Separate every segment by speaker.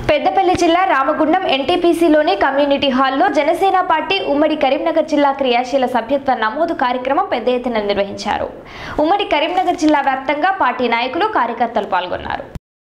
Speaker 1: పెద్దపల్లి జిల్లా రామగుండం ఎన్టీపీసీలోని కమ్యూనిటీ హాల్లో జనసేన పార్టీ ఉమ్మడి కరీంనగర్ జిల్లా క్రియాశీల సభ్యత్వ నమోదు కార్యక్రమం పెద్ద ఎత్తున నిర్వహించారు ఉమ్మడి కరీంనగర్ జిల్లా వ్యాప్తంగా పార్టీ నాయకులు కార్యకర్తలు పాల్గొన్నారు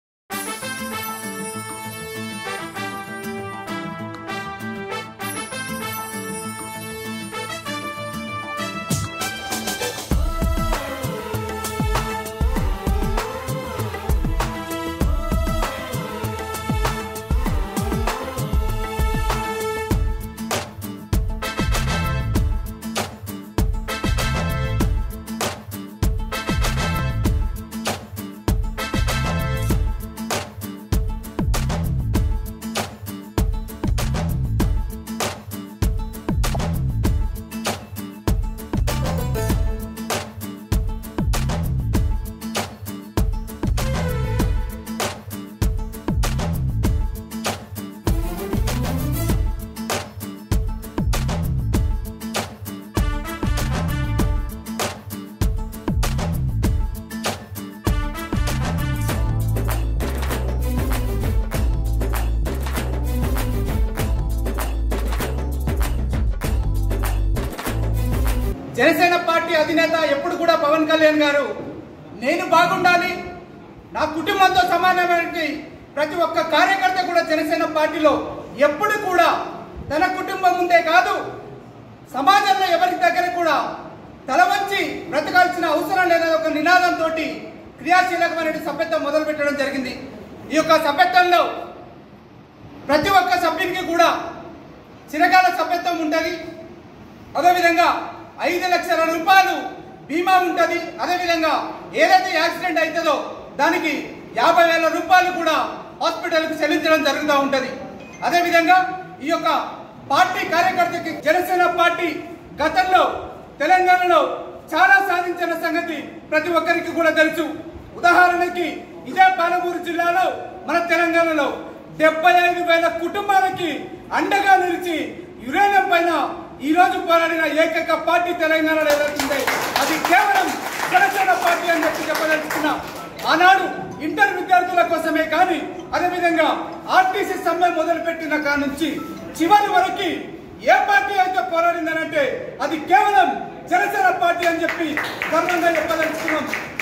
Speaker 2: జనసేన పార్టీ అధినేత ఎప్పుడు కూడా పవన్ కళ్యాణ్ గారు నేను బాగుండాలి నా కుటుంబంతో సమానమైనటువంటి ప్రతి ఒక్క కార్యకర్త కూడా జనసేన పార్టీలో ఎప్పుడు కూడా తన కుటుంబం ముందే కాదు సమాజంలో ఎవరి దగ్గర కూడా తల వంచి బ్రతకాల్సిన అవసరం లేదనే ఒక నినాదంతో క్రియాశీలకమైన సభ్యత్వం మొదలు పెట్టడం జరిగింది ఈ యొక్క సభ్యత్వంలో ప్రతి ఒక్క సభ్యునికి కూడా చిరకాల సభ్యత్వం ఉంటుంది అదేవిధంగా ఐదు లక్షల రూపాయలు బీమా ఉంటుంది అదేవిధంగా ఏదైతే యాక్సిడెంట్ అవుతుందో దానికి యాభై వేల రూపాయలు కూడా హాస్పిటల్కి చెల్లించడం జరుగుతూ ఉంటుంది అదేవిధంగా ఈ యొక్క పార్టీ కార్యకర్తకి జనసేన పార్టీ గతంలో తెలంగాణలో చాలా సాధించిన సంగతి ప్రతి ఒక్కరికి కూడా తెలుసు ఉదాహరణకి ఇదే పాలమూరు జిల్లాలో మన తెలంగాణలో డెబ్బై ఐదు వేల కుటుంబాలకి అండగా నిలిచి యురేనియం పైన ఈ రోజు పోరాడిన ఏకైక పార్టీ తెలంగాణలో ఏదైతుందే అది కేవలం జనసేన పార్టీ అని చెప్పి చెప్పదలుచుకున్నా ఆనాడు ఇంటర్ విద్యార్థుల కోసమే కానీ అదేవిధంగా ఆర్టీసీ సమ్మె మొదలుపెట్టిన కాడ నుంచి చివరి వరకు ఏ పార్టీ అయితే పోరాడిందనంటే అది కేవలం జనసేన పార్టీ అని చెప్పి గర్వంగా చెప్పదలుచుకున్నాం